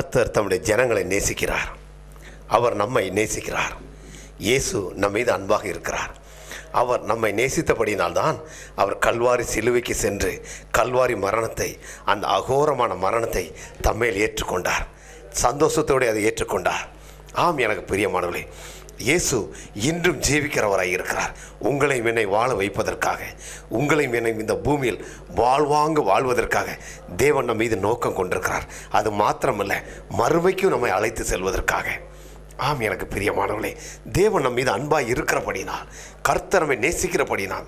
கர்த்தர் தம்முடைய ஜனங்களை நேசிக்கிறார் அவர் நம்மை நேசிக்கிறார் இயேசு நம் மீது அன்பாக இருக்கிறார் அவர் நம்மை நேசித்தபடியினால்தான் அவர் கல்வாரி சிலுவைக்கு சென்று கல்வாரி மரணத்தை அந்த அகோரமான மரணத்தை தம்மேல் ஏற்றுக்கொண்டார் சந்தோஷத்தோடு அதை ஏற்றுக்கொண்டார் ஆம் எனக்கு பிரியமானவர்களே இயேசு இன்றும் ஜீவிக்கிறவராய் இருக்கிறார் உங்களையும் என்னை வாழ வைப்பதற்காக உங்களையும் என்னை இந்த பூமியில் வாழ்வாங்க வாழ்வதற்காக தேவன் நம் மீது நோக்கம் கொண்டிருக்கிறார் அது மாத்திரமல்ல மறுமைக்கும் நம்மை அழைத்து செல்வதற்காக ஆம் எனக்கு பிரியமானவர்களே தேவன் நம் மீது அன்பாய் இருக்கிறபடினால் கர்த்தர் நம்மை நேசிக்கிறபடினால்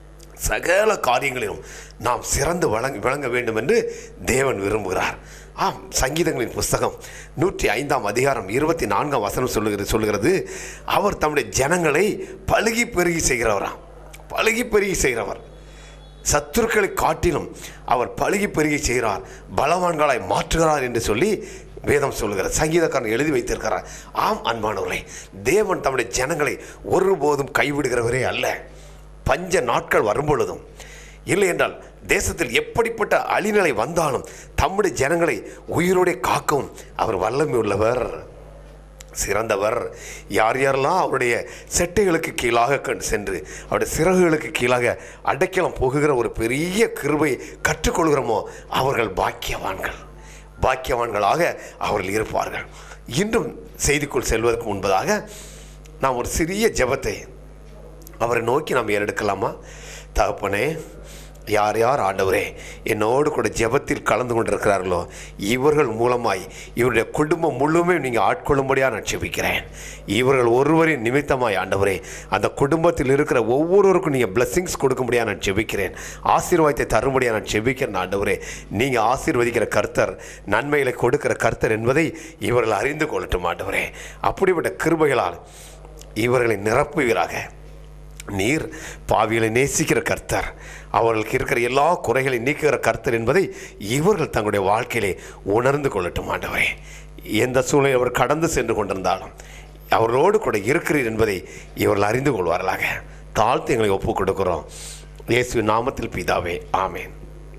சகல காரியங்களிலும் நாம் சிறந்து வழங்க விளங்க வேண்டும் என்று தேவன் விரும்புகிறார் ஆம் சங்கீதங்களின் புஸ்தகம் நூற்றி ஐந்தாம் அதிகாரம் இருபத்தி நான்காம் வசனம் சொல்லுகிறது சொல்லுகிறது அவர் தம்முடைய ஜனங்களை பழுகி பெருகி செய்கிறவராம் பழுகி பெருகி செய்கிறவர் சத்துருக்களை காட்டிலும் அவர் பழுகி பெருகி செய்கிறார் பலவான்களாய் மாற்றுகிறார் என்று சொல்லி வேதம் சொல்லுகிறார் சங்கீதக்காரன் எழுதி வைத்திருக்கிறார் ஆம் அன்பானவர்களே தேவன் தம்முடைய ஜனங்களை ஒருபோதும் கைவிடுகிறவரே அல்ல பஞ்ச நாட்கள் வரும்பொழுதும் இல்லை என்றால் தேசத்தில் எப்படிப்பட்ட அழிநிலை வந்தாலும் தம்முடைய ஜனங்களை உயிரோടെ காக்கவும் அவர் வல்லமை உள்ளவர் சிறந்தவர் யார் யாரெல்லாம் அவருடைய செட்டைகளுக்கு கீழாக கண் சென்று அவருடைய சிறகுகளுக்கு கீழாக அடைக்கலம் போகுகிற ஒரு பெரிய கிருபை கற்றுக்கொள்கிறோமோ அவர்கள் பாக்கியவான்கள் பாக்கியவான்களாக அவர்கள் இருப்பார்கள் இன்றும் செய்திக்குள் செல்வதற்கு முன்பதாக நாம் ஒரு சிறிய ஜெபத்தை அவரை நோக்கி நாம் ஏறெடுக்கலாமா தகப்பனே யார் யார் ஆண்டவரே என்னோடு கூட ஜெபத்தில் கலந்து கொண்டிருக்கிறார்களோ இவர்கள் மூலமாய் இவருடைய குடும்பம் முழுமே நீங்கள் ஆட்கொள்ளும்படியாக நான் செபிக்கிறேன் இவர்கள் ஒருவரின் நிமித்தமாய் ஆண்டவரே அந்த குடும்பத்தில் இருக்கிற ஒவ்வொருவருக்கும் நீங்கள் பிளெஸ்ஸிங்ஸ் கொடுக்கும்படியாக நான் செபிக்கிறேன் ஆசீர்வாதத்தை தரும்படியாக நான் செபிக்கிறேன் ஆண்டவரே நீங்கள் ஆசீர்வதிக்கிற கர்த்தர் நன்மைகளை கொடுக்கிற கர்த்தர் என்பதை இவர்கள் அறிந்து கொள்ளட்டும் ஆண்டவரே அப்படிப்பட்ட கிருபைகளால் இவர்களை நிரப்புவீராக நீர் பாவிகளை நேசிக்கிற கர்த்தர் அவர்களுக்கு இருக்கிற எல்லா குறைகளை நீக்குகிற கர்த்தர் என்பதை இவர்கள் தங்களுடைய வாழ்க்கையிலே உணர்ந்து கொள்ளட்டும் ஆண்டவரே எந்த சூழலை அவர் கடந்து சென்று கொண்டிருந்தாலும் அவர்களோடு கூட இருக்கிறீர் என்பதை இவர்கள் அறிந்து கொள்வார்களாக தாழ்த்து எங்களை ஒப்புக் கொடுக்கிறோம் இயேசு நாமத்தில் பிதாவே ஆமேன்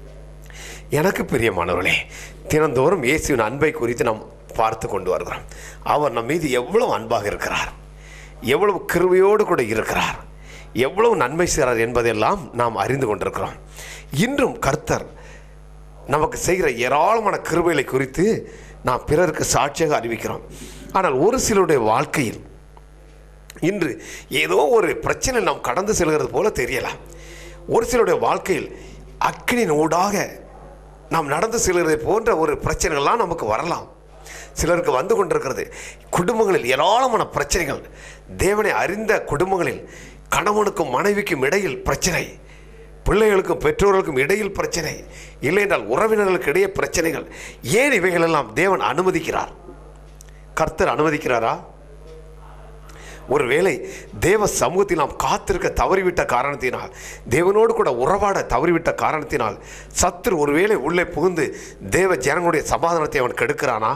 எனக்கு பிரியமானவர்களே தினந்தோறும் இயேசுவின் அன்பை குறித்து நாம் பார்த்து கொண்டு வருகிறோம் அவர் நம் மீது எவ்வளவு அன்பாக இருக்கிறார் எவ்வளவு கிருபையோடு கூட இருக்கிறார் எவ்வளவு நன்மை செய்கிறார் என்பதெல்லாம் நாம் அறிந்து கொண்டிருக்கிறோம் இன்றும் கர்த்தர் நமக்கு செய்கிற ஏராளமான கிருபைகளை குறித்து நாம் பிறருக்கு சாட்சியாக அறிவிக்கிறோம் ஆனால் ஒரு சிலருடைய வாழ்க்கையில் இன்று ஏதோ ஒரு பிரச்சனை நாம் கடந்து செல்கிறது போல தெரியலாம் ஒரு சிலருடைய வாழ்க்கையில் அக்கினின் ஊடாக நாம் நடந்து செல்கிறதை போன்ற ஒரு பிரச்சனைகள்லாம் நமக்கு வரலாம் சிலருக்கு வந்து கொண்டிருக்கிறது குடும்பங்களில் ஏராளமான பிரச்சனைகள் தேவனை அறிந்த குடும்பங்களில் கணவனுக்கும் மனைவிக்கும் இடையில் பிரச்சனை பிள்ளைகளுக்கும் பெற்றோர்களுக்கும் இடையில் பிரச்சனை இல்லை என்றால் உறவினர்களுக்கு இடையே பிரச்சனைகள் ஏன் இவைகளெல்லாம் தேவன் அனுமதிக்கிறார் கர்த்தர் அனுமதிக்கிறாரா ஒருவேளை தேவ சமூகத்தில் நாம் காத்திருக்க தவறிவிட்ட காரணத்தினால் தேவனோடு கூட உறவாட தவறிவிட்ட காரணத்தினால் சத்துரு ஒருவேளை உள்ளே புகுந்து தேவ ஜனங்களுடைய சமாதானத்தை அவன் கெடுக்கிறானா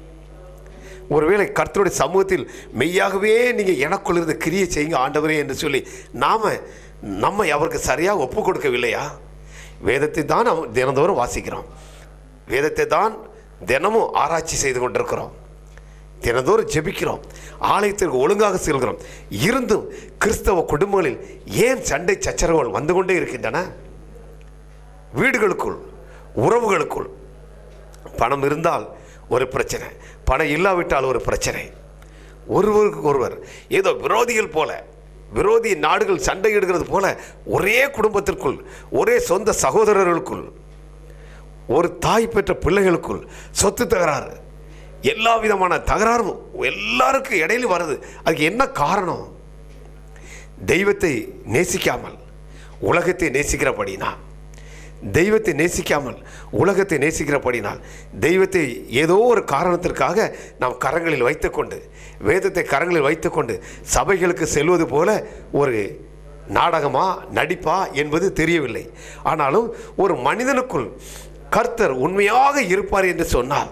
ஒருவேளை கர்த்தருடைய சமூகத்தில் மெய்யாகவே நீங்கள் எனக்குள் இருந்து கிரியை செய்யுங்க ஆண்டவரே என்று சொல்லி நாம் நம்மை அவருக்கு சரியாக ஒப்பு கொடுக்கவில்லையா வேதத்தை தான் நாம் தினந்தோறும் வாசிக்கிறோம் வேதத்தை தான் தினமும் ஆராய்ச்சி செய்து கொண்டிருக்கிறோம் தினந்தோறும் ஜெபிக்கிறோம் ஆலயத்திற்கு ஒழுங்காக செல்கிறோம் இருந்தும் கிறிஸ்தவ குடும்பங்களில் ஏன் சண்டை சச்சரவுகள் வந்து கொண்டே இருக்கின்றன வீடுகளுக்குள் உறவுகளுக்குள் பணம் இருந்தால் ஒரு பிரச்சனை பணம் இல்லாவிட்டால் ஒரு பிரச்சனை ஒருவருக்கு ஒருவர் ஏதோ விரோதிகள் போல விரோதி நாடுகள் சண்டையிடுகிறது போல ஒரே குடும்பத்திற்குள் ஒரே சொந்த சகோதரர்களுக்குள் ஒரு தாய் பெற்ற பிள்ளைகளுக்குள் சொத்து தகராறு எல்லா விதமான தகராறும் எல்லாருக்கும் இடையில வருது அதுக்கு என்ன காரணம் தெய்வத்தை நேசிக்காமல் உலகத்தை நேசிக்கிறபடினா தெய்வத்தை நேசிக்காமல் உலகத்தை நேசிக்கிறபடினால் தெய்வத்தை ஏதோ ஒரு காரணத்திற்காக நாம் கரங்களில் வைத்துக்கொண்டு வேதத்தை கரங்களில் வைத்துக்கொண்டு சபைகளுக்கு செல்வது போல ஒரு நாடகமா நடிப்பா என்பது தெரியவில்லை ஆனாலும் ஒரு மனிதனுக்குள் கர்த்தர் உண்மையாக இருப்பார் என்று சொன்னால்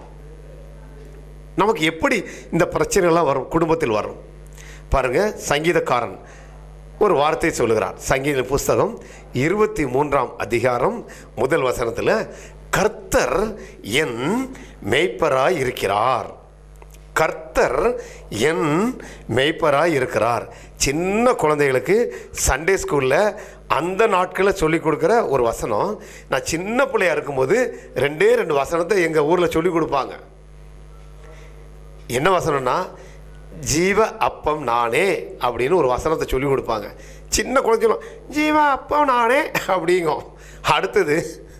நமக்கு எப்படி இந்த பிரச்சனைகள்லாம் வரும் குடும்பத்தில் வரும் பாருங்க சங்கீதக்காரன் ஒரு வார்த்தை சொல்லுகிறார் சங்கீத புஸ்தகம் இருபத்தி மூன்றாம் அதிகாரம் முதல் வசனத்தில் கர்த்தர் என் மேய்ப்பராய் இருக்கிறார் கர்த்தர் என் மேய்ப்பராய் இருக்கிறார் சின்ன குழந்தைகளுக்கு சண்டே ஸ்கூலில் அந்த நாட்களில் சொல்லி கொடுக்குற ஒரு வசனம் நான் சின்ன பிள்ளையா இருக்கும்போது ரெண்டே ரெண்டு வசனத்தை எங்கள் ஊரில் சொல்லி கொடுப்பாங்க என்ன வசனம்னா ஜீவ அப்பம் நானே அப்படின்னு ஒரு வசனத்தை சொல்லி கொடுப்பாங்க சின்ன குழந்தை சொல்லும் ஜீவ அப்பம் நானே அப்படிங்கும் அடுத்தது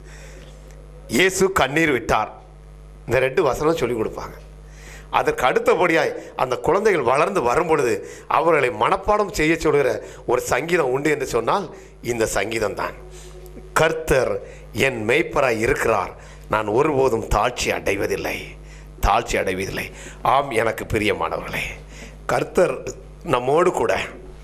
இயேசு கண்ணீர் விட்டார் இந்த ரெண்டு வசனம் சொல்லி கொடுப்பாங்க அதற்கு அடுத்தபடியாய் அந்த குழந்தைகள் வளர்ந்து வரும் பொழுது அவர்களை மனப்பாடம் செய்ய சொல்கிற ஒரு சங்கீதம் உண்டு என்று சொன்னால் இந்த சங்கீதம் தான் கர்த்தர் என் மெய்ப்பராய் இருக்கிறார் நான் ஒருபோதும் தாழ்ச்சி அடைவதில்லை தாழ்ச்சி அடைவதில்லை ஆம் எனக்கு பிரியமானவர்களே கர்த்தர் நம்மோடு கூட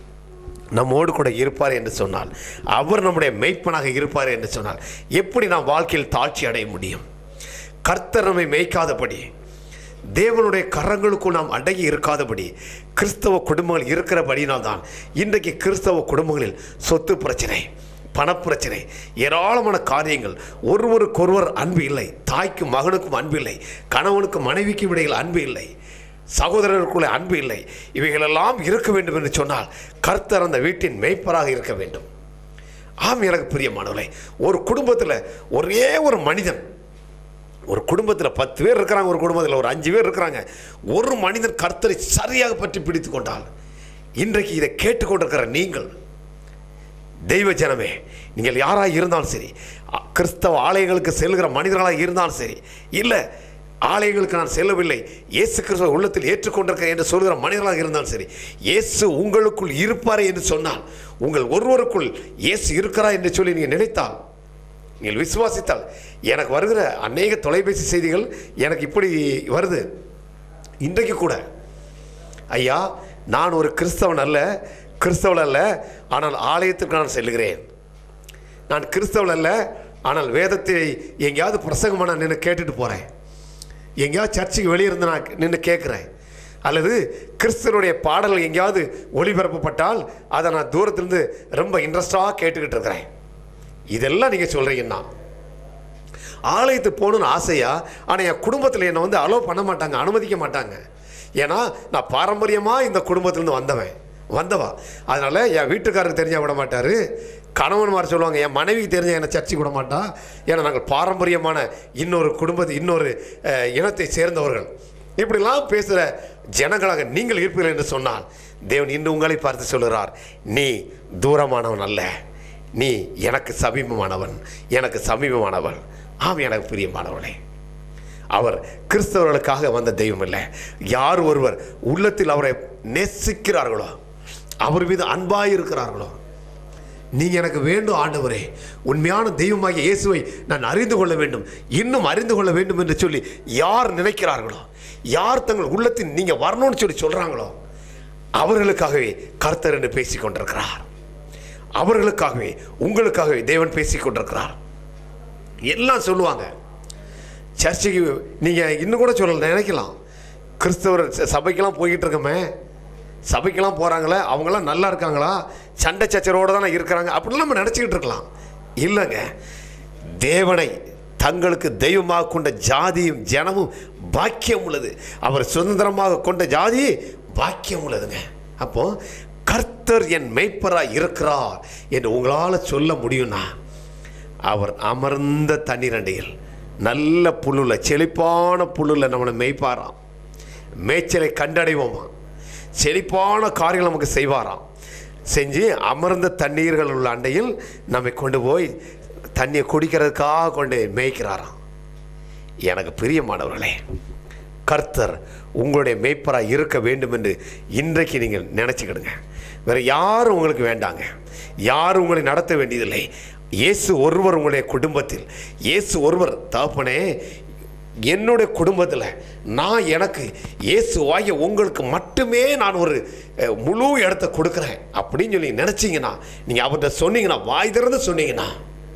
நம்மோடு கூட இருப்பார் என்று சொன்னால் அவர் நம்முடைய மெய்ப்பனாக இருப்பார் என்று சொன்னால் எப்படி நாம் வாழ்க்கையில் தாழ்ச்சி அடைய முடியும் கர்த்தர் நம்மை மேய்க்காதபடி தேவனுடைய கரங்களுக்குள் நாம் அடங்கி இருக்காதபடி கிறிஸ்தவ குடும்பங்கள் இருக்கிறபடியினால் தான் இன்றைக்கு கிறிஸ்தவ குடும்பங்களில் சொத்து பிரச்சனை பணப்பிரச்சனை ஏராளமான காரியங்கள் ஒருவருக்கொருவர் அன்பு இல்லை தாய்க்கும் மகனுக்கும் அன்பு இல்லை கணவனுக்கும் மனைவிக்கும் இடையில் அன்பு இல்லை சகோதரருக்குள்ளே அன்பு இல்லை இவைகளெல்லாம் இருக்க வேண்டும் என்று சொன்னால் கர்த்தர் அந்த வீட்டின் மேய்ப்பராக இருக்க வேண்டும் ஆம் எனக்கு பிரியமானவர்களே ஒரு குடும்பத்தில் ஒரே ஒரு மனிதன் ஒரு குடும்பத்தில் பத்து பேர் இருக்கிறாங்க ஒரு குடும்பத்தில் ஒரு அஞ்சு பேர் இருக்கிறாங்க ஒரு மனிதன் கர்த்தரை சரியாக பற்றி பிடித்து கொண்டால் இன்றைக்கு இதை கேட்டுக்கொண்டிருக்கிற நீங்கள் தெய்வ ஜனமே நீங்கள் யாராக இருந்தாலும் சரி அ- கிறிஸ்தவ ஆலயங்களுக்கு செல்கிற மனிதர்களாக இருந்தாலும் சரி இல்லை ஆலயங்களுக்கு நான் செல்லவில்லை இயேசு கிறிஸ்துவ உள்ளத்தில் ஏற்றுக்கொண்டிருக்கிறேன் என்று சொல்கிற மனிதர்களாக இருந்தாலும் சரி இயேசு உங்களுக்குள் இருப்பாரே என்று சொன்னால் உங்கள் ஒருவருக்குள் இயேசு இருக்கிறார் என்று சொல்லி நீங்கள் நினைத்தால் நீங்கள் விசுவாசித்தால் எனக்கு வருகிற அநேக தொலைபேசி செய்திகள் எனக்கு இப்படி வருது இன்றைக்கு கூட ஐயா நான் ஒரு கிறிஸ்தவன் அல்ல கிறிஸ்தவன் அல்ல ஆனால் ஆலயத்துக்கு நான் செல்லுகிறேன் நான் கிறிஸ்தவன் அல்ல ஆனால் வேதத்தை எங்கேயாவது பிரசங்கமாக நான் நின்று கேட்டுட்டு போகிறேன் எங்கேயாவது சர்ச்சுக்கு வெளியே இருந்து நான் நின்று கேட்குறேன் அல்லது கிறிஸ்தவனுடைய பாடல்கள் எங்கேயாவது ஒளிபரப்பப்பட்டால் அதை நான் தூரத்திலிருந்து ரொம்ப இன்ட்ரெஸ்டாக கேட்டுக்கிட்டு இருக்கிறேன் இதெல்லாம் நீங்கள் சொல்கிறீங்கன்னா ஆலயத்துக்கு போகணுன்னு ஆசையா ஆனால் என் குடும்பத்தில் என்னை வந்து அலோவ் பண்ண மாட்டாங்க அனுமதிக்க மாட்டாங்க ஏன்னா நான் பாரம்பரியமாக இந்த குடும்பத்திலேருந்து வந்தவன் வந்தவா அதனால் என் வீட்டுக்காரருக்கு தெரிஞ்சா விட மாட்டார் கணவன்மார் சொல்லுவாங்க என் மனைவிக்கு தெரிஞ்ச என்னை சர்ச்சைக்கு விட மாட்டா ஏன்னா நாங்கள் பாரம்பரியமான இன்னொரு குடும்பத்தை இன்னொரு அஹ், இனத்தை சேர்ந்தவர்கள் இப்படிலாம் பேசுகிற ஜனங்களாக நீங்கள் இருப்பீர்கள் என்று சொன்னால் தேவன் இன்று உங்களை பார்த்து சொல்கிறார் நீ தூரமானவன் அல்ல நீ எனக்கு சமீபமானவன் எனக்கு சமீபமானவன் ஆம் எனக்கு பிரியமானவனே அவர் கிறிஸ்தவர்களுக்காக வந்த தெய்வம் இல்லை யார் ஒருவர் உள்ளத்தில் அவரை நேசிக்கிறார்களோ அவர் மீது அன்பாய் இருக்கிறார்களோ நீங்க எனக்கு வேண்டும் ஆண்டவரே உண்மையான தெய்வமாகிய இயேசுவை நான் அறிந்து கொள்ள வேண்டும் இன்னும் அறிந்து கொள்ள வேண்டும் என்று சொல்லி யார் நினைக்கிறார்களோ யார் தங்கள் உள்ளத்தில் நீங்க வரணும்னு சொல்லி சொல்றாங்களோ அவர்களுக்காகவே கர்த்தர் என்று பேசிக் கொண்டிருக்கிறார் அவர்களுக்காகவே உங்களுக்காகவே தேவன் பேசிக் கொண்டிருக்கிறார் எல்லாம் சொல்லுவாங்க சர்ச்சுக்கு நீங்கள் இன்னும் கூட சொல்லல நினைக்கலாம் கிறிஸ்தவர் ச- சபைக்கெல்லாம் போய்கிட்டு இருக்கமே சபைக்கெல்லாம் போகிறாங்களே அவங்களாம் நல்லா இருக்காங்களா சண்டை சச்சரவோடு தானே இருக்கிறாங்க அப்படிலாம் நம்ம நினச்சிக்கிட்டு இருக்கலாம் இல்லைங்க தேவனை தங்களுக்கு தெய்வமாக கொண்ட ஜாதியும் ஜனமும் பாக்கியம் உள்ளது அவர் சுதந்திரமாக கொண்ட ஜாதி பாக்கியம் உள்ளதுங்க அப்போ கர்த்தர் என் மெய்ப்பராக இருக்கிறார் என்று உங்களால் சொல்ல முடியும்னா அவர் அமர்ந்த தண்ணீரண்டையில் நல்ல புல்லுல செழிப்பான புல்லுல நம்மளை மேய்ப்பாராம் மேய்ச்சலை கண்டடைவோமா செழிப்பான காரியங்கள் நமக்கு செய்வாராம் செஞ்சு அமர்ந்த தண்ணீர்கள் உள்ள அண்டையில் நம்மை கொண்டு போய் தண்ணியை குடிக்கிறதுக்காக கொண்டு மேய்க்கிறாராம் எனக்கு பிரியமானவர்களே கர்த்தர் உங்களுடைய மேய்ப்பராக இருக்க வேண்டும் என்று இன்றைக்கு நீங்கள் நினச்சிக்கிடுங்க வேறு யாரும் உங்களுக்கு வேண்டாங்க யாரும் உங்களை நடத்த வேண்டியதில்லை இயேசு ஒருவர் உங்களுடைய குடும்பத்தில் இயேசு ஒருவர் தகப்பனே என்னுடைய குடும்பத்தில் நான் எனக்கு இயேசுவாகிய உங்களுக்கு மட்டுமே நான் ஒரு அஹ், முழு இடத்த கொடுக்குறேன் அப்படின்னு சொல்லி நினச்சிங்கன்னா நீங்கள் அவர்கிட்ட சொன்னீங்கன்னா வாய் திறந்து சொன்னீங்கன்னா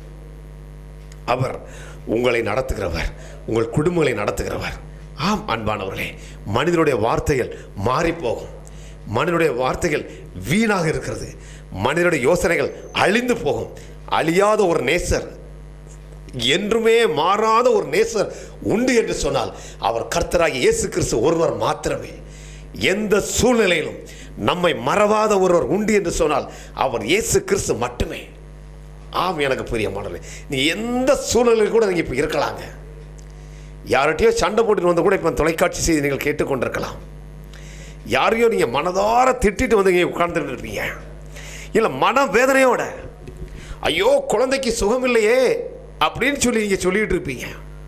அவர் உங்களை நடத்துகிறவர் உங்கள் குடும்பங்களை நடத்துகிறவர் ஆம் அன்பானவர்களே மனிதனுடைய வார்த்தைகள் மாறிப்போகும் மனிதனுடைய வார்த்தைகள் வீணாக இருக்கிறது மனிதனுடைய யோசனைகள் அழிந்து போகும் அழியாத ஒரு நேசர் என்றுமே மாறாத ஒரு நேசர் உண்டு என்று சொன்னால் அவர் கர்த்தராகிய இயேசு கிறிஸ்து ஒருவர் மாத்திரமே எந்த சூழ்நிலையிலும் நம்மை மறவாத ஒருவர் உண்டு என்று சொன்னால் அவர் இயேசு கிறிஸ்து மட்டுமே ஆம் எனக்கு பிரியமானது நீ எந்த சூழ்நிலையில் கூட நீங்கள் இப்போ இருக்கலாங்க யார்கிட்டயோ சண்டை போட்டுட்டு வந்து கூட இப்போ தொலைக்காட்சி செய்தி நீங்கள் கேட்டுக்கொண்டிருக்கலாம் யாரையோ நீங்கள் மனதார திட்டிட்டு வந்து இங்கே உட்கார்ந்துட்டு இருப்பீங்க இல்லை மன வேதனையோட ஐயோ குழந்தைக்கு சுகம் இல்லையே அப்படின்னு சொல்லி நீங்கள் சொல்லிட்டு இருப்பீங்க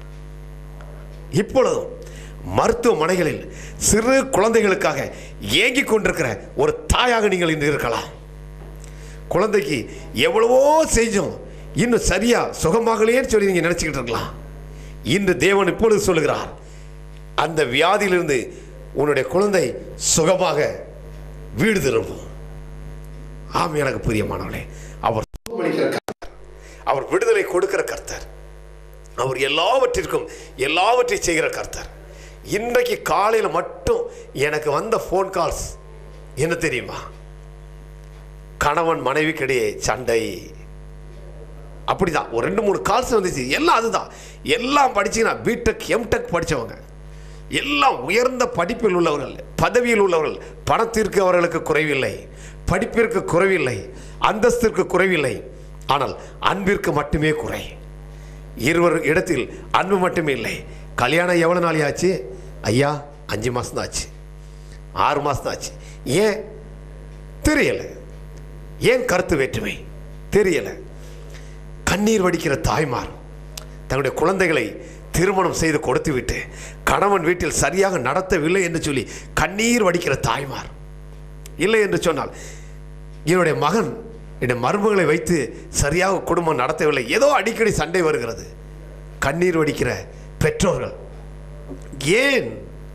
இப்பொழுதும் மருத்துவமனைகளில் சிறு குழந்தைகளுக்காக ஏங்கிக் கொண்டிருக்கிற ஒரு தாயாக நீங்கள் இன்று இருக்கலாம் குழந்தைக்கு எவ்வளவோ செஞ்சோம் இன்னும் சரியா சுகமாகலையேன்னு சொல்லி நீங்கள் நினச்சிக்கிட்டு இருக்கலாம் இன்று தேவன் இப்பொழுது சொல்லுகிறார் அந்த வியாதியிலிருந்து உன்னுடைய குழந்தை சுகமாக வீடு திரும்பும் ஆம் எனக்கு பிரியமானவளே அவர் சுகமளிக்கிற கர்த்தர் அவர் விடுதலை கொடுக்கிற கர்த்தர் அவர் எல்லாவற்றிற்கும் எல்லாவற்றையும் செய்கிற கர்த்தர் இன்றைக்கு காலையில் மட்டும் எனக்கு வந்த ஃபோன் கால்ஸ் என்ன தெரியுமா கணவன் மனைவிக்கிடையே சண்டை அப்படிதான் ஒரு ரெண்டு மூணு கால்ஸ் வந்துச்சு எல்லாம் அதுதான் எல்லாம் படிச்சீங்கன்னா பிடெக் எம்டெக் படித்தவங்க எல்லாம் உயர்ந்த படிப்பில் உள்ளவர்கள் பதவியில் உள்ளவர்கள் பணத்திற்கு அவர்களுக்கு குறைவில்லை படிப்பிற்கு குறைவில்லை அந்தஸ்திற்கு குறைவில்லை ஆனால் அன்பிற்கு மட்டுமே குறை இருவர் இடத்தில் அன்பு மட்டுமே இல்லை கல்யாணம் எவ்வளோ நாள் ஆச்சு ஐயா அஞ்சு மாதம் தான் ஆச்சு ஆறு மாதம் தான் ஆச்சு ஏன் தெரியலை ஏன் கருத்து வேற்றுமை தெரியலை கண்ணீர் வடிக்கிற தாய்மார் தன்னுடைய குழந்தைகளை திருமணம் செய்து கொடுத்து விட்டு கணவன் வீட்டில் சரியாக நடத்தவில்லை என்று சொல்லி கண்ணீர் வடிக்கிற தாய்மார் இல்லை என்று சொன்னால் என்னுடைய மகன் என்னுடைய மருமகளை வைத்து சரியாக குடும்பம் நடத்தவில்லை ஏதோ அடிக்கடி சண்டை வருகிறது கண்ணீர் வடிக்கிற பெற்றோர்கள் ஏன்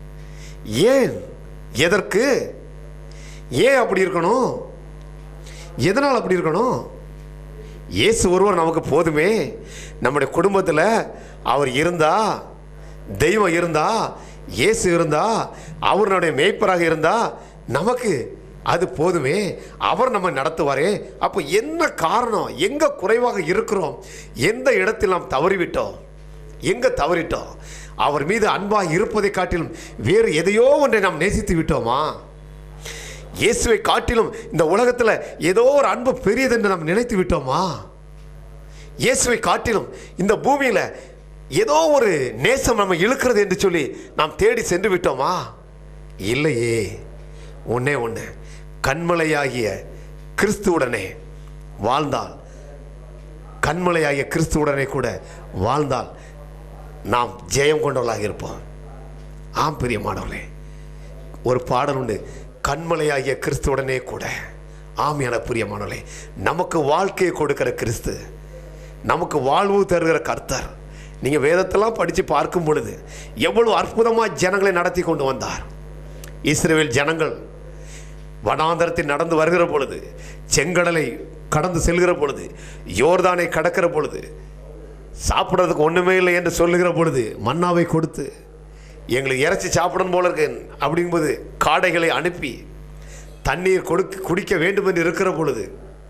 ஏன் எதற்கு ஏன் அப்படி இருக்கணும் எதனால் அப்படி இருக்கணும் இயேசு ஒருவர் நமக்கு போதுமே நம்முடைய குடும்பத்தில் அவர் இருந்தா தெய்வம் இருந்தா இயேசு இருந்தா அவர் நம்முடைய மேய்ப்பராக இருந்தா நமக்கு அது போதுமே அவர் நம்ம நடத்துவாரே அப்போ என்ன காரணம் எங்கே குறைவாக இருக்கிறோம் எந்த இடத்தில் நாம் தவறிவிட்டோம் எங்கே தவறிட்டோம் அவர் மீது அன்பாக இருப்பதை காட்டிலும் வேறு எதையோ ஒன்றை நாம் நேசித்து விட்டோமா இயேசுவை காட்டிலும் இந்த உலகத்தில் ஏதோ ஒரு அன்பு பெரியதென்று நாம் நினைத்து விட்டோமா இயேசுவை காட்டிலும் இந்த பூமியில் ஏதோ ஒரு நேசம் நம்ம இழுக்கிறது என்று சொல்லி நாம் தேடி சென்று விட்டோமா இல்லையே ஒன்னே ஒன்று கண்மலையாகிய கிறிஸ்துவுடனே வாழ்ந்தால் கண்மலையாகிய கிறிஸ்துவுடனே கூட வாழ்ந்தால் நாம் ஜெயம் கொண்டவர்களாக இருப்போம் ஆம் பிரியமானவர்களே ஒரு பாடல் உண்டு கண்மலையாகிய கிறிஸ்துவுடனே கூட ஆம் என பிரியமானவர்களே நமக்கு வாழ்க்கையை கொடுக்கிற கிறிஸ்து நமக்கு வாழ்வு தருகிற கர்த்தர் நீங்கள் வேதத்தெல்லாம் படித்து பார்க்கும் பொழுது எவ்வளவு அற்புதமாக ஜனங்களை நடத்தி கொண்டு வந்தார் இஸ்ரேல் ஜனங்கள் வனாந்தரத்தில் நடந்து வருகிற பொழுது செங்கடலை கடந்து செல்கிற பொழுது யோர்தானை கடக்கிற பொழுது சாப்பிட்றதுக்கு ஒன்றுமே இல்லை என்று சொல்லுகிற பொழுது மன்னாவை கொடுத்து எங்களுக்கு இறைச்சி சாப்பிடணும் போல இருக்கு அப்படிங்கும்போது காடைகளை அனுப்பி தண்ணீர் கொடுக்க குடிக்க வேண்டும் என்று இருக்கிற பொழுது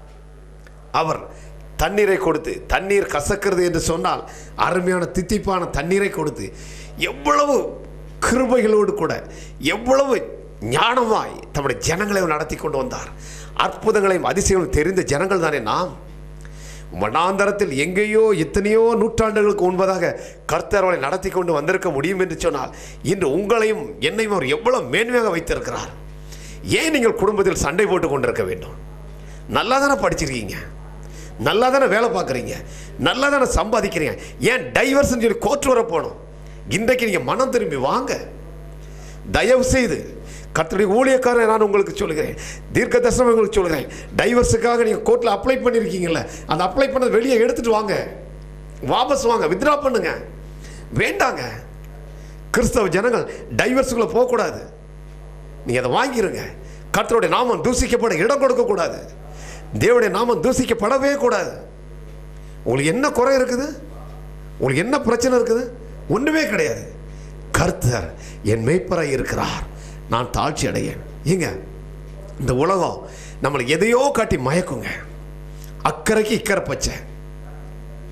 அவர் தண்ணீரை கொடுத்து தண்ணீர் கசக்கிறது என்று சொன்னால் அருமையான தித்திப்பான தண்ணீரை கொடுத்து எவ்வளவு கிருபைகளோடு கூட எவ்வளவு ஞானமாய் தம்முடைய ஜனங்களை அவர் நடத்தி கொண்டு வந்தார் அற்புதங்களையும் அதிசயங்களையும் தெரிந்த ஜனங்கள் தானே நாம் வனாந்தரத்தில் எங்கேயோ எத்தனையோ நூற்றாண்டுகளுக்கு முன்பதாக கர்த்தர் அவளை நடத்தி கொண்டு வந்திருக்க முடியும் என்று சொன்னால் இன்று உங்களையும் என்னையும் அவர் எவ்வளவு மேன்மையாக வைத்திருக்கிறார் ஏன் நீங்கள் குடும்பத்தில் சண்டை போட்டு கொண்டிருக்க வேண்டும் நல்லா தானே படிச்சிருக்கீங்க நல்லா தானே வேலை பார்க்குறீங்க நல்லா தானே சம்பாதிக்கிறீங்க ஏன் டைவர்ஸ்னு சொல்லி கோர்ட் வர போகணும் இன்றைக்கு நீங்கள் மனம் திரும்பி வாங்க தயவு செய்து கர்த்தருடைய ஊழியக்காரன் நான் உங்களுக்கு சொல்லுகிறேன் தீர்க்க தரிசனம் உங்களுக்கு சொல்லுகிறேன் டைவர்ஸுக்காக நீங்கள் கோர்ட்டில் அப்ளை பண்ணியிருக்கீங்கல்ல அந்த அப்ளை பண்ணது வெளியே எடுத்துட்டு வாங்க வாபஸ் வாங்க வித்ரா பண்ணுங்க வேண்டாங்க கிறிஸ்தவ ஜனங்கள் டைவர்ஸுக்குள்ளே போகக்கூடாது நீங்கள் அதை வாங்கிருங்க கர்த்தருடைய நாமம் தூசிக்கப்பட இடம் கொடுக்கக்கூடாது தேவனுடைய நாமம் தூசிக்கப்படவே கூடாது உங்களுக்கு என்ன குறை இருக்குது உங்களுக்கு என்ன பிரச்சனை இருக்குது ஒன்றுமே கிடையாது கர்த்தர் என் மேய்ப்பராய் இருக்கிறார் நான் தாழ்ச்சி அடையேன் ஏங்க இந்த உலகம் நம்மளை எதையோ காட்டி மயக்குங்க அக்கறைக்கு இக்கரை பச்சை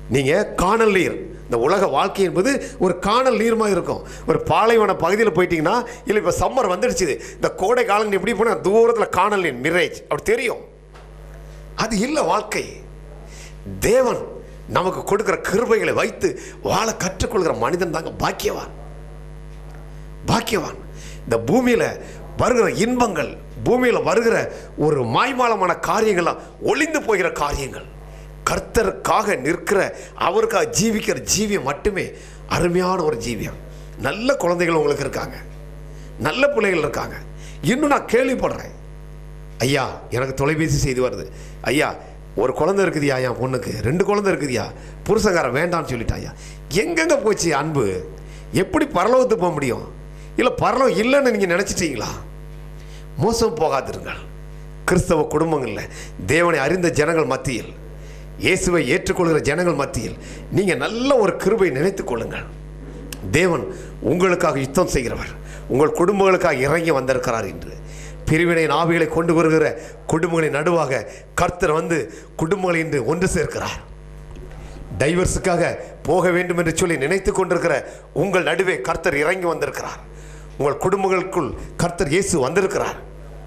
நீங்கள் காணல் நீர் இந்த உலக வாழ்க்கை என்பது ஒரு காணல் நீர்மா இருக்கும் ஒரு பாலைவன பகுதியில் போயிட்டீங்கன்னா இல்லை இப்போ சம்மர் வந்துடுச்சு இந்த கோடை காலம் எப்படி போனால் தூரத்தில் காணல் நீர் மிரேஜ் அப்படி தெரியும் அது இல்லை வாழ்க்கை தேவன் நமக்கு கொடுக்கிற கிருபைகளை வைத்து வாழ கற்றுக்கொள்கிற மனிதன் தாங்க பாக்கியவான் பாக்கியவான் இந்த பூமியில் வருகிற இன்பங்கள் பூமியில் வருகிற ஒரு மாய்மாலமான காரியங்கள்லாம் ஒளிந்து போகிற காரியங்கள் கர்த்தருக்காக நிற்கிற அவருக்காக ஜீவிக்கிற ஜீவியம் மட்டுமே அருமையான ஒரு ஜீவியம் நல்ல குழந்தைகள் உங்களுக்கு இருக்காங்க நல்ல பிள்ளைகள் இருக்காங்க இன்னும் நான் கேள்விப்படுறேன் ஐயா எனக்கு தொலைபேசி செய்து வருது ஐயா ஒரு குழந்தை இருக்குதுயா என் பொண்ணுக்கு ரெண்டு குழந்தை இருக்குதுயா புருஷங்காரன் வேண்டாம்னு சொல்லிட்டாயா எங்கெங்க போச்சு அன்பு எப்படி பரலோகத்துக்கு போக முடியும் இல்லை பரலோகம் இல்லைன்னு நீங்கள் நினச்சிட்டீங்களா மோசம் போகாதிருங்கள் கிறிஸ்தவ குடும்பங்களில் தேவனை அறிந்த ஜனங்கள் மத்தியில் இயேசுவை ஏற்றுக்கொள்கிற ஜனங்கள் மத்தியில் நீங்கள் நல்ல ஒரு கிருபை நினைத்துக் கொள்ளுங்கள் தேவன் உங்களுக்காக யுத்தம் செய்கிறவர் உங்கள் குடும்பங்களுக்காக இறங்கி வந்திருக்கிறார் என்று பிரிவினை ஆவிகளை கொண்டு வருகிற குடும்பங்களின் நடுவாக கர்த்தர் வந்து குடும்பங்களை இன்று ஒன்று சேர்க்கிறார் டைவர்ஸுக்காக போக வேண்டும் என்று சொல்லி நினைத்து கொண்டிருக்கிற உங்கள் நடுவே கர்த்தர் இறங்கி வந்திருக்கிறார் உங்கள் குடும்பங்களுக்குள் கர்த்தர் இயேசு வந்திருக்கிறார்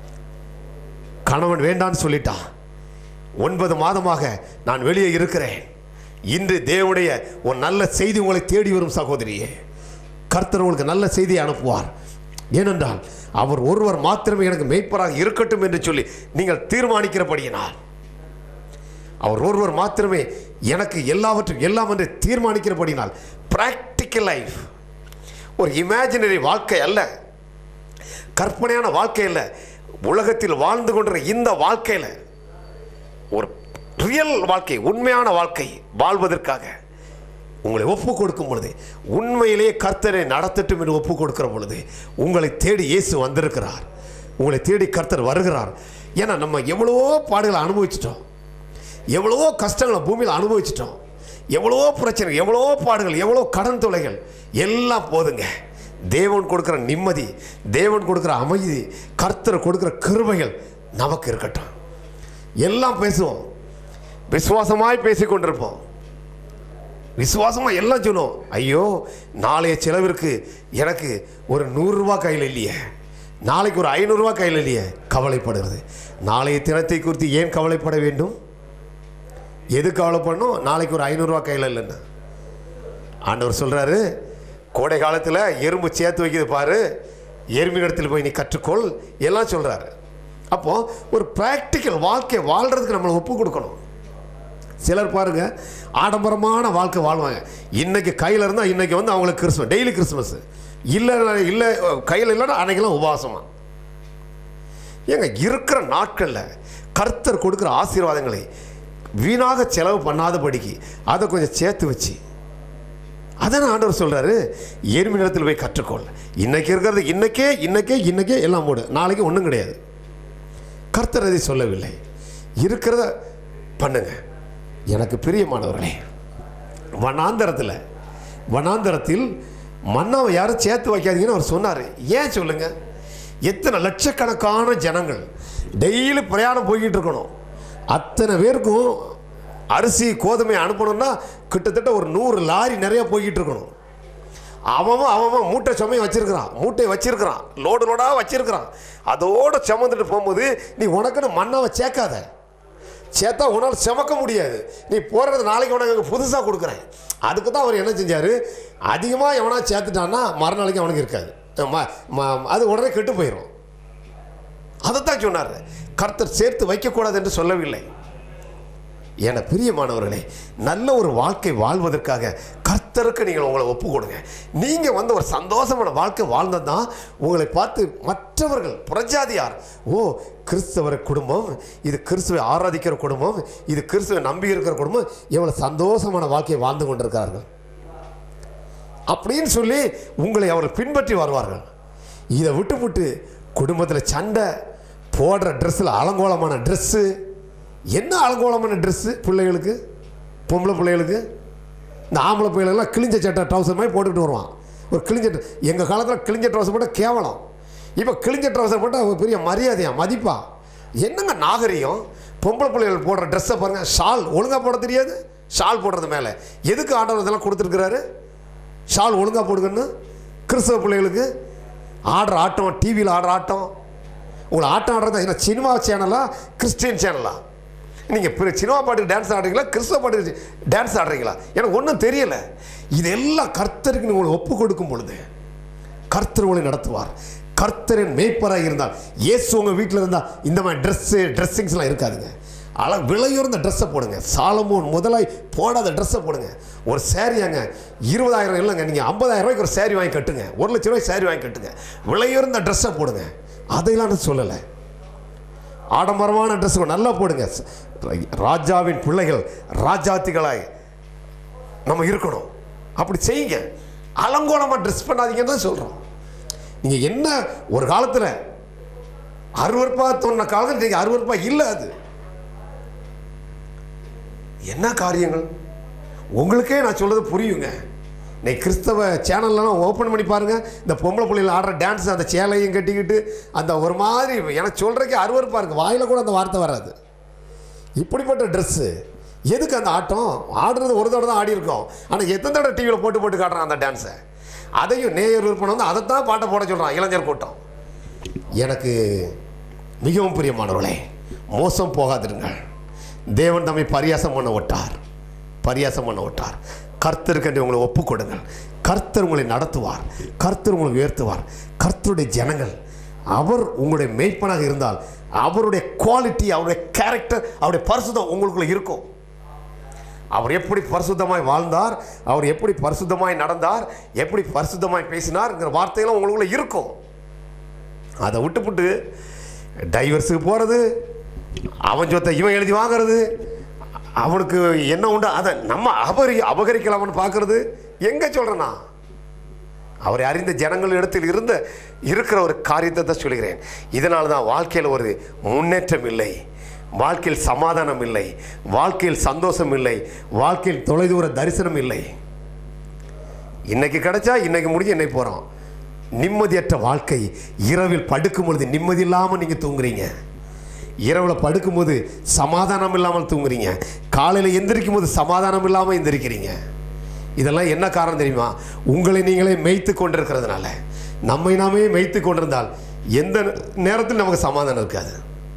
கணவன் வேண்டான்னு சொல்லிட்டான் ஒன்பது மாதமாக நான் வெளியே இருக்கிறேன் இன்று தேவனுடைய ஒரு நல்ல செய்தி உங்களை தேடி வரும் சகோதரியே கர்த்தர் உங்களுக்கு நல்ல செய்தியை அனுப்புவார் ஏனென்றால் அவர் ஒருவர் மாத்திரமே எனக்கு மெய்ப்பராக இருக்கட்டும் என்று சொல்லி நீங்கள் தீர்மானிக்கிறபடியினால் அவர் ஒருவர் மாத்திரமே எனக்கு எல்லாவற்றும் எல்லாம் என்று தீர்மானிக்கிறபடினால் பிராக்டிக்கல் லைஃப் ஒரு இமேஜினரி வாழ்க்கை அல்ல கற்பனையான வாழ்க்கை அல்ல உலகத்தில் வாழ்ந்து கொண்டிருக்கிற இந்த வாழ்க்கையில் ஒரு ரியல் வாழ்க்கை உண்மையான வாழ்க்கை வாழ்வதற்காக உங்களை ஒப்பு கொடுக்கும் பொழுது உண்மையிலேயே கர்த்தரை நடத்தட்டும் என்று ஒப்பு கொடுக்கிற பொழுது உங்களை தேடி இயேசு வந்திருக்கிறார் உங்களை தேடி கர்த்தர் வருகிறார் ஏன்னா நம்ம எவ்வளவோ பாடுகளை அனுபவிச்சிட்டோம் எவ்வளவோ கஷ்டங்களை பூமியில் அனுபவிச்சிட்டோம் எவ்வளவோ பிரச்சனை எவ்வளவோ பாடுகள் எவ்வளோ கடன் தொலைகள் எல்லாம் போதுங்க தேவன் கொடுக்குற நிம்மதி தேவன் கொடுக்குற அமைதி கர்த்தர் கொடுக்குற கிருபைகள் நமக்கு இருக்கட்டும் எல்லாம் பேசுவோம் விசுவாசமாய் பேசிக் கொண்டிருப்போம் விசுவாசமாக எல்லாம் சொல்லுவோம் ஐயோ நாளைய செலவிற்கு எனக்கு ஒரு நூறுரூவா கையில் இல்லையே நாளைக்கு ஒரு ஐநூறுரூவா கையில் இல்லையே கவலைப்படுகிறது நாளைய தினத்தை குறித்து ஏன் கவலைப்பட வேண்டும் எது கவலைப்படணும் நாளைக்கு ஒரு ஐநூறுரூவா கையில் இல்லைன்னு ஆண்டவர் சொல்கிறாரு கோடை காலத்தில் எறும்பு சேர்த்து வைக்கிறது பாரு எறும்பின் இடத்துல போய் நீ கற்றுக்கொள் எல்லாம் சொல்கிறாரு அப்போது ஒரு ப்ராக்டிக்கல் வாழ்க்கை வாழ்கிறதுக்கு நம்மளை ஒப்பு கொடுக்கணும் சிலர் பாருங்க ஆடம்பரமான வாழ்க்கை வாழ்வாங்க இன்னைக்கு கையில் இருந்தால் இன்னைக்கு வந்து அவங்களுக்கு கிறிஸ்மஸ் டெய்லி கிறிஸ்மஸ் இல்லை இல்லை கையில் இல்லைன்னா அன்னைக்கெல்லாம் உபவாசமா ஏங்க இருக்கிற நாட்களில் கர்த்தர் கொடுக்குற ஆசீர்வாதங்களை வீணாக செலவு பண்ணாதபடிக்கு அதை கொஞ்சம் சேர்த்து வச்சு அதான் ஆண்டவர் சொல்கிறாரு எருமை நிலத்தில் போய் கற்றுக்கொள் இன்னைக்கு இருக்கிறது இன்னைக்கே இன்னைக்கே இன்னைக்கே எல்லாம் போடு நாளைக்கு ஒன்றும் கிடையாது கர்த்தர் அதை சொல்லவில்லை இருக்கிறத பண்ணுங்க எனக்கு பிரியமானவர்களே வனாந்தரத்தில் வனாந்தரத்தில் மன்னாவை யாரும் சேர்த்து வைக்காதீங்கன்னு அவர் சொன்னார் ஏன் சொல்லுங்க எத்தனை லட்சக்கணக்கான ஜனங்கள் டெய்லி பிரயாணம் போய்கிட்டு இருக்கணும் அத்தனை பேருக்கும் அரிசி கோதுமை அனுப்பணும்னா கிட்டத்தட்ட ஒரு நூறு லாரி நிறைய போய்கிட்டு இருக்கணும் அவன் அவன் மூட்டை சுமையை வச்சிருக்கிறான் மூட்டையை வச்சிருக்கிறான் லோடு லோடாக வச்சிருக்கிறான் அதோட சுமந்துட்டு போகும்போது நீ உனக்குன்னு மண்ணாவை சேர்க்காத சேர்த்தா உன்னால் சுமக்க முடியாது நீ போகிறது நாளைக்கு உனக்கு புதுசாக கொடுக்குறேன் அதுக்கு தான் அவர் என்ன செஞ்சார் அதிகமாக எவனா சேர்த்துட்டான்னா மறுநாளைக்கு அவனுக்கு இருக்காது ம- ம- அது உடனே கெட்டு போயிடும் அதைத்தான் சொன்னார் கர்த்தர் சேர்த்து வைக்கக்கூடாது என்று சொல்லவில்லை என பிரியமானவர்களே நல்ல ஒரு வாழ்க்கை வாழ்வதற்காக கர்த்தருக்கு நீங்கள் உங்களை ஒப்பு கொடுங்க நீங்கள் வந்து ஒரு சந்தோஷமான வாழ்க்கை வாழ்ந்தது தான் உங்களை பார்த்து மற்றவர்கள் புறஜாதியார் ஓ கிறிஸ்தவர குடும்பம் இது கிறிஸ்துவை ஆராதிக்கிற குடும்பம் இது கிறிஸ்துவை நம்பி இருக்கிற குடும்பம் எவ்வளோ சந்தோஷமான வாழ்க்கையை வாழ்ந்து கொண்டிருக்கிறார்கள் அப்படின்னு சொல்லி உங்களை அவர்கள் பின்பற்றி வருவார்கள் இதை விட்டு விட்டு குடும்பத்தில் சண்டை போடுற ட்ரெஸ்ஸில் அலங்கோலமான ட்ரெஸ்ஸு என்ன அலங்கோலமான ட்ரெஸ்ஸு பிள்ளைகளுக்கு பொம்பளை பிள்ளைகளுக்கு இந்த ஆம்பளை பிள்ளைகளெல்லாம் கிழிஞ்ச சட்டை ட்ரௌசர் மாதிரி போட்டுக்கிட்டு வருவான் ஒரு கிழிஞ்ச எங்கள் காலத்தில் கிழிஞ்ச ட்ரௌசர் போட்டால் கேவலம் இப்போ கிழிஞ்ச ட்ரௌசர் போட்டால் ஒரு பெரிய மரியாதையா மதிப்பா என்னங்க நாகரிகம் பொம்பளை பிள்ளைகள் போடுற ட்ரெஸ்ஸை பாருங்கள் ஷால் ஒழுங்காக போட தெரியாது ஷால் போடுறது மேலே எதுக்கு ஆண்டவர் இதெல்லாம் கொடுத்துருக்குறாரு ஷால் ஒழுங்காக போடுங்கன்னு கிறிஸ்தவ பிள்ளைகளுக்கு ஆடுற ஆட்டம் டிவியில் ஆடுற ஆட்டம் உங்களை ஆட்டம் ஆடுறது என்ன சினிமா சேனலா கிறிஸ்டியன் சேனலா நீங்கள் இப்போ சினிமா பாட்டுக்கு டான்ஸ் ஆடுறீங்களா கிறிஸ்தவ பாட்டுக்கு டான்ஸ் ஆடுறீங்களா எனக்கு ஒன்றும் தெரியலை இதெல்லாம் கர்த்தருக்கு உங்களை ஒப்பு கொடுக்கும் பொழுது கர்த்தர் உங்களை நடத்துவார் கர்த்தரின் மேய்ப்பராக இருந்தால் இயேசு உங்கள் வீட்டில் இருந்தால் இந்த மாதிரி ட்ரெஸ்ஸு ட்ரெஸ்ஸிங்ஸ்லாம் இருக்காதுங்க அழ விலையுறந்த ட்ரெஸ்ஸை போடுங்க சாலமோன் முதலாய் போடாத ட்ரெஸ்ஸை போடுங்க ஒரு சேரீயாங்க இருபதாயிரம் இல்லைங்க நீங்கள் ஐம்பதாயிரம் ரூபாய்க்கு ஒரு சேரீ வாங்கி கட்டுங்க ஒரு லட்ச ரூபாய்க்கு சேரீ வாங்கி கட்டுங்க விலையுறந்த ட்ரெஸ்ஸை போடுங்க அதையெல்லாம் நான் சொல்லலை ஆடம்பரமான ட்ரெஸ் நல்லா போடுங்க ராஜாவின் பிள்ளைகள் ராஜாத்திகளாய் நம்ம இருக்கணும் அப்படி செய்யுங்க அலங்கோலமாக ட்ரெஸ் பண்ணாதீங்கன்னு தான் சொல்கிறோம் நீங்கள் என்ன ஒரு காலத்தில் அருவறுப்பாக தோணுன காலத்தில் நீங்கள் அருவறுப்பாக இல்லை அது என்ன காரியங்கள் உங்களுக்கே நான் சொல்கிறது புரியுங்க இன்னைக்கு கிறிஸ்தவ சேனல்லாம் ஓப்பன் பண்ணி பாருங்கள் இந்த பொம்பளை பிள்ளைகள் ஆடுற டான்ஸ் அந்த சேலையும் கட்டிக்கிட்டு அந்த ஒரு மாதிரி எனக்கு சொல்கிறக்கே அருவறுப்பாக இருக்குது வாயில் கூட அந்த வார்த்தை வராது இப்படிப்பட்ட ட்ரெஸ்ஸு எதுக்கு அந்த ஆட்டம் ஆடுறது ஒரு தடவை தான் ஆடி இருக்கோம் ஆனால் எத்தனை தடவை டிவியில் போட்டு போட்டு காட்டுறான் அந்த டான்ஸை அதையும் நேயர் விற்பனை வந்து அதைத்தான் பாட்டை போட சொல்கிறான் இளைஞர் கூட்டம் எனக்கு மிகவும் பிரியமானவர்களே மோசம் போகாதிருங்கள் தேவன் தம்மை பரியாசம் பண்ண விட்டார் பரியாசம் பண்ண விட்டார் கர்த்தருக்கென்று உங்களை ஒப்புக் கொடுங்கள் கர்த்தர் உங்களை நடத்துவார் கர்த்தர் உங்களை உயர்த்துவார் கர்த்தருடைய ஜனங்கள் அவர் உங்களுடைய மெய்ப்பனாக இருந்தால் அவருடைய குவாலிட்டி அவருடைய கேரக்டர் அவருடைய பரிசுத்தம் உங்களுக்குள்ள இருக்கும் அவர் எப்படி பரிசுத்தமாய் வாழ்ந்தார் அவர் எப்படி பரிசுத்தமாய் நடந்தார் எப்படி பரிசுத்தமாய் பேசினார்ங்கிற வார்த்தையெல்லாம் உங்களுக்குள்ள இருக்கும் அதை விட்டுப்புட்டு டைவர்ஸுக்கு போகிறது அவன் சொத்தை இவன் எழுதி வாங்குறது அவனுக்கு என்ன உண்டு அதை நம்ம அபரி அபகரிக்கலாம்னு பார்க்கறது எங்கே சொல்கிறேன்னா அவரை அறிந்த ஜனங்கள் இடத்தில் இருந்த இருக்கிற ஒரு காரியத்தை தான் சொல்கிறேன் இதனால தான் வாழ்க்கையில் ஒரு முன்னேற்றம் இல்லை வாழ்க்கையில் சமாதானம் இல்லை வாழ்க்கையில் சந்தோஷம் இல்லை வாழ்க்கையில் தொலைதூர தரிசனம் இல்லை இன்னைக்கு கிடைச்சா இன்னைக்கு முடிஞ்சு இன்னைக்கு போகிறோம் நிம்மதியற்ற வாழ்க்கை இரவில் படுக்கும் பொழுது நிம்மதி இல்லாமல் நீங்கள் தூங்குறீங்க இரவில் படுக்கும்போது சமாதானம் இல்லாமல் தூங்குறீங்க காலையில் எந்திரிக்கும் போது சமாதானம் இல்லாமல் எந்திரிக்கிறீங்க இதெல்லாம் என்ன காரணம் தெரியுமா உங்களை நீங்களே மேய்த்து கொண்டிருக்கிறதுனால நம்மை நாமே மேய்த்து கொண்டிருந்தால் எந்த நேரத்தில் நமக்கு சமாதானம் இருக்காது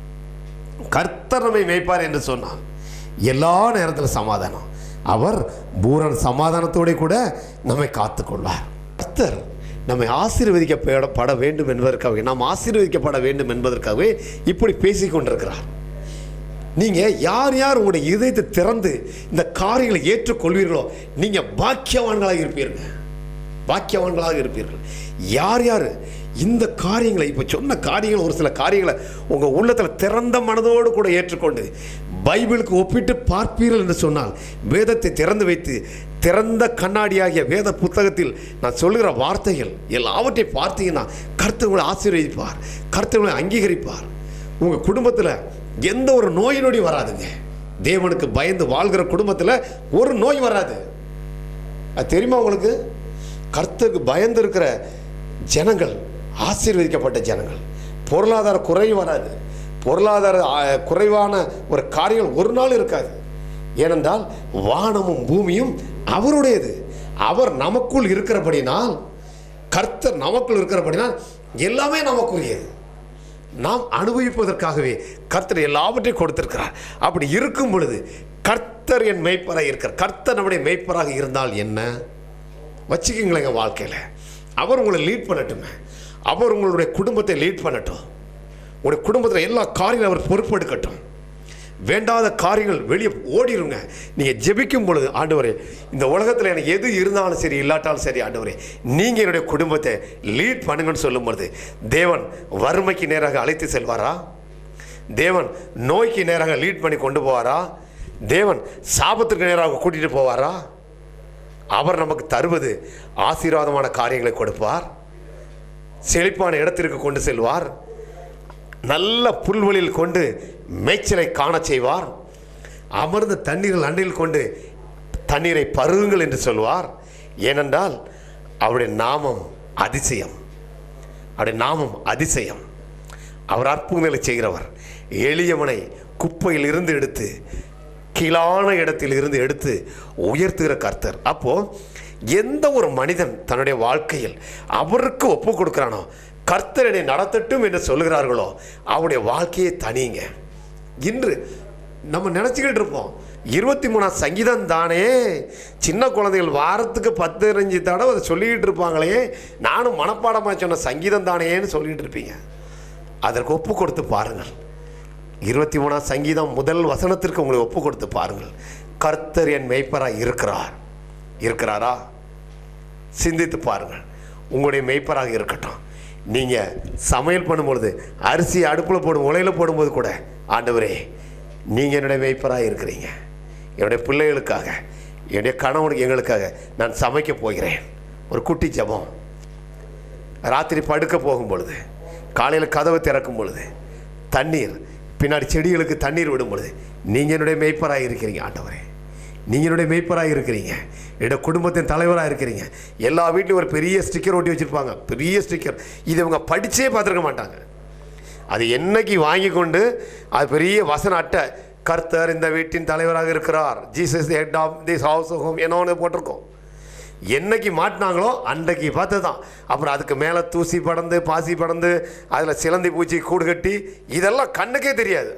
கர்த்தர் நம்மை மேய்ப்பார் என்று சொன்னான் எல்லா நேரத்திலும் சமாதானம் அவர் பூரண சமாதானத்தோட கூட நம்மை காத்துக்கொள்வார் கர்த்தர் நம்மை ஆசீர்வதிக்கப்பட பட வேண்டும் என்பதற்காகவே நாம் ஆசீர்வதிக்கப்பட வேண்டும் என்பதற்காகவே இப்படி பேசிக் கொண்டிருக்கிறார் நீங்கள் யார் யார் உங்களுடைய இதயத்தை திறந்து இந்த காரியங்களை ஏற்றுக்கொள்வீர்களோ நீங்கள் பாக்கியவான்களாக இருப்பீர்கள் பாக்கியவான்களாக இருப்பீர்கள் யார் யார் இந்த காரியங்களை இப்போ சொன்ன காரியங்கள் ஒரு சில காரியங்களை உங்கள் உள்ளத்தில் திறந்த மனதோடு கூட ஏற்றுக்கொண்டு பைபிளுக்கு ஒப்பிட்டு பார்ப்பீர்கள் என்று சொன்னால் வேதத்தை திறந்து வைத்து திறந்த கண்ணாடியாகிய வேத புத்தகத்தில் நான் சொல்லுகிற வார்த்தைகள் எல்லாவற்றையும் பார்த்தீங்கன்னா கர்த்தர் உங்களை ஆசீர்வதிப்பார் கர்த்தர் உங்களை அங்கீகரிப்பார் உங்கள் குடும்பத்தில் எந்த ஒரு நோய் நொடி வராதுங்க தேவனுக்கு பயந்து வாழ்கிற குடும்பத்தில் ஒரு நோய் வராது அது தெரியுமா உங்களுக்கு கர்த்தருக்கு பயந்து இருக்கிற ஜனங்கள் ஆசீர்வதிக்கப்பட்ட ஜனங்கள் பொருளாதார குறைவு வராது பொருளாதார ஆ, குறைவான ஒரு காரியங்கள் ஒரு நாள் இருக்காது ஏனென்றால் வானமும் பூமியும் அவருடையது அவர் நமக்குள் இருக்கிறபடினால் கர்த்தர் நமக்குள் இருக்கிறபடினால் எல்லாமே நமக்குரியது நாம் அனுபவிப்பதற்காகவே கர்த்தர் எல்லாவற்றையும் கொடுத்திருக்கிறார் அப்படி இருக்கும் பொழுது கர்த்தர் என் மெய்ப்பராக இருக்கிறார் கர்த்தர் நம்முடைய மெய்ப்பராக இருந்தால் என்ன வச்சுக்கிங்களேங்க வாழ்க்கையில் அவர் உங்களை லீட் பண்ணட்டுமே அவர் உங்களுடைய குடும்பத்தை லீட் பண்ணட்டும் உங்களுடைய குடும்பத்தில் எல்லா காரியங்களும் அவர் பொறுப்பெடுக்கட்டும் வேண்டாத காரியங்கள் வெளியே ஓடிருங்க நீங்கள் ஜெபிக்கும் பொழுது ஆண்டவரே இந்த உலகத்தில் எனக்கு எது இருந்தாலும் சரி இல்லாட்டாலும் சரி ஆண்டவரே நீங்கள் என்னுடைய குடும்பத்தை லீட் பண்ணுங்கன்னு சொல்லும் பொழுது தேவன் வறுமைக்கு நேராக அழைத்து செல்வாரா தேவன் நோய்க்கு நேராக லீட் பண்ணி கொண்டு போவாரா தேவன் சாபத்திற்கு நேராக கூட்டிகிட்டு போவாரா அவர் நமக்கு தருவது ஆசீர்வாதமான காரியங்களை கொடுப்பார் செழிப்பான இடத்திற்கு கொண்டு செல்வார் நல்ல புல்வெளியில் கொண்டு மேய்ச்சலை காணச் செய்வார் அமர்ந்த தண்ணீரில் அண்டையில் கொண்டு தண்ணீரை பருகுங்கள் என்று சொல்வார் ஏனென்றால் அவருடைய நாமம் அதிசயம் அவருடைய நாமம் அதிசயம் அவர் அற்புதங்களை செய்கிறவர் எளியவனை குப்பையில் இருந்து எடுத்து கீழான இடத்தில் இருந்து எடுத்து உயர்த்துகிற கர்த்தர் அப்போ எந்த ஒரு மனிதன் தன்னுடைய வாழ்க்கையில் அவருக்கு ஒப்பு கொடுக்குறானோ கர்த்தர் என்னை நடத்தட்டும் என்று சொல்லுகிறார்களோ அவருடைய வாழ்க்கையை தனியுங்க இன்று நம்ம நினச்சிக்கிட்டு இருப்போம் இருபத்தி மூணாம் சங்கீதம் தானே சின்ன குழந்தைகள் வாரத்துக்கு பதினஞ்சு தடவை அதை சொல்லிக்கிட்டு இருப்பாங்களே நானும் மனப்பாடமாக சொன்ன சங்கீதம் தானேன்னு சொல்லிட்டு இருப்பீங்க அதற்கு ஒப்பு கொடுத்து பாருங்கள் இருபத்தி மூணாம் சங்கீதம் முதல் வசனத்திற்கு உங்களை ஒப்பு கொடுத்து பாருங்கள் கர்த்தர் என் மெய்ப்பராக இருக்கிறார் இருக்கிறாரா சிந்தித்து பாருங்கள் உங்களுடைய மெய்ப்பராக இருக்கட்டும் நீங்கள் சமையல் பண்ணும்பொழுது அரிசி அடுப்பில் போடும் உலையில் போடும்போது கூட ஆண்டவரே நீங்கள் என்னுடைய மெய்ப்பராக இருக்கிறீங்க என்னுடைய பிள்ளைகளுக்காக என்னுடைய கணவனுக்கு எங்களுக்காக நான் சமைக்க போகிறேன் ஒரு குட்டி ஜெபம் ராத்திரி படுக்க போகும் பொழுது காலையில் கதவை திறக்கும் பொழுது தண்ணீர் பின்னாடி செடிகளுக்கு தண்ணீர் விடும் பொழுது நீங்கள் என்னுடைய மெய்ப்பராக இருக்கிறீங்க ஆண்டவரே நீங்கள் என்னுடைய மெய்ப்பராக இருக்கிறீங்க என்னோட குடும்பத்தின் தலைவராக இருக்கிறீங்க எல்லா வீட்லையும் ஒரு பெரிய ஸ்டிக்கர் ஒட்டி வச்சுருப்பாங்க பெரிய ஸ்டிக்கர் இது இவங்க படிச்சே பார்த்துருக்க மாட்டாங்க அது என்னைக்கு வாங்கி கொண்டு அது பெரிய வசன அட்டை கர்த்தர் இந்த வீட்டின் தலைவராக இருக்கிறார் Jesus head of this house home என்னோன்னு போட்டிருக்கோம் என்னைக்கு மாட்டினாங்களோ அன்றைக்கு பார்த்து தான் அப்புறம் அதுக்கு மேலே தூசி படந்து பாசி படந்து அதில் சிலந்தி பூச்சி கூடு கட்டி இதெல்லாம் கண்ணுக்கே தெரியாது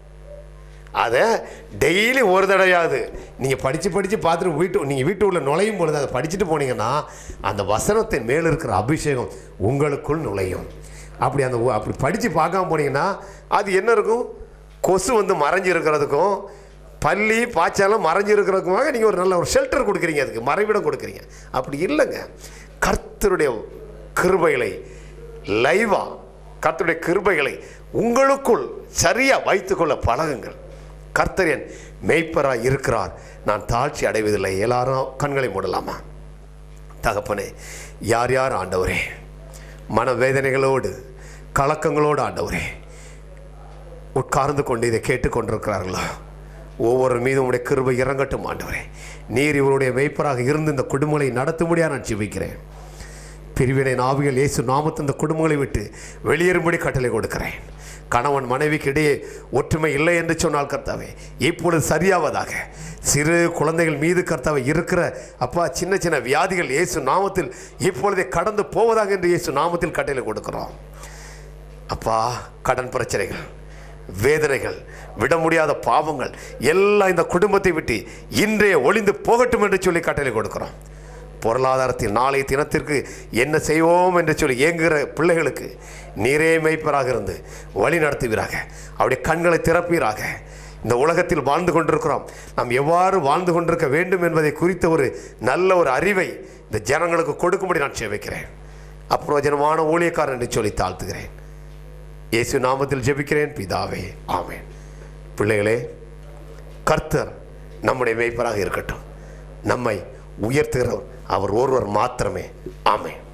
அதை டெய்லி ஒரு தடவையாவது நீங்கள் படித்து படித்து பார்த்துட்டு வீட்டு நீங்கள் வீட்டு உள்ள நுழையும் பொழுது அதை படிச்சுட்டு போனீங்கன்னா அந்த வசனத்தின் மேல் இருக்கிற அபிஷேகம் உங்களுக்குள் நுழையும் அப்படி அந்த ஒ- அப்படி படித்து பார்க்காம போனீங்கன்னா அது என்ன இருக்கும் கொசு வந்து மறைஞ்சு இருக்கிறதுக்கும் பள்ளி பாய்ச்சலாம் மறைஞ்சு இருக்கிறதுக்குமாக நீங்கள் ஒரு நல்ல ஒரு ஷெல்டர் கொடுக்குறீங்க அதுக்கு மறைவிடம் கொடுக்குறீங்க அப்படி இல்லைங்க கர்த்தருடைய கிருபைகளை லைவா கர்த்தருடைய கிருபைகளை உங்களுக்குள் சரியாக வைத்துக்கொள்ள பழகுங்கள் கர்த்தர் என் மெய்ப்பராக இருக்கிறார் நான் தாழ்ச்சி அடைவதில்லை எல்லாரும் கண்களை மூடலாமா தகப்பனே யார் யார் ஆண்டவரே மனவேதனைகளோடு கலக்கங்களோடு ஆண்டவரே உட்கார்ந்து கொண்டு இதை கேட்டுக்கொண்டிருக்கிறார்களா ஒவ்வொரு மீதும் உடைய கிருபை இறங்கட்டும் ஆண்டவரே நீர் இவருடைய மெய்ப்பராக இருந்து இந்த குடும்பங்களை நடத்தும்படியாக நான் ஜெபிக்கிறேன் பிரிவினை நாவிகள் இயேசு நாமத்து இந்த குடும்பங்களை விட்டு வெளியேறும்படி கட்டளை கொடுக்கிறேன் கணவன் மனைவிக்கு இடையே ஒற்றுமை இல்லை என்று சொன்னால் கர்த்தாவே இப்பொழுது சரியாவதாக சிறு குழந்தைகள் மீது கர்த்தாவை இருக்கிற அப்பா சின்ன சின்ன வியாதிகள் இயேசு நாமத்தில் இப்பொழுதே கடந்து போவதாக என்று இயேசு நாமத்தில் கட்டளை கொடுக்கிறோம் அப்பா கடன் பிரச்சனைகள் வேதனைகள் விட முடியாத பாவங்கள் எல்லாம் இந்த குடும்பத்தை விட்டு இன்றைய ஒளிந்து போகட்டும் என்று சொல்லி கட்டளை கொடுக்கிறோம் பொருளாதாரத்தில் நாளைய தினத்திற்கு என்ன செய்வோம் என்று சொல்லி ஏங்குகிற பிள்ளைகளுக்கு நீரே மெய்ப்பராக இருந்து வழி நடத்துவீராக அவருடைய கண்களை திறப்பீராக இந்த உலகத்தில் வாழ்ந்து கொண்டிருக்கிறோம் நாம் எவ்வாறு வாழ்ந்து கொண்டிருக்க வேண்டும் என்பதை குறித்த ஒரு நல்ல ஒரு அறிவை இந்த ஜனங்களுக்கு கொடுக்கும்படி நான் சேவிக்கிறேன் அப்பிரோஜனமான ஊழியக்காரன் என்று சொல்லி தாழ்த்துகிறேன் இயேசு நாமத்தில் ஜெபிக்கிறேன் பிதாவே ஆமென் பிள்ளைகளே கர்த்தர் நம்முடைய மெய்ப்பராக இருக்கட்டும் நம்மை உயர்த்துகிறவர் அவர் ஒருவர் மாத்திரமே ஆமென்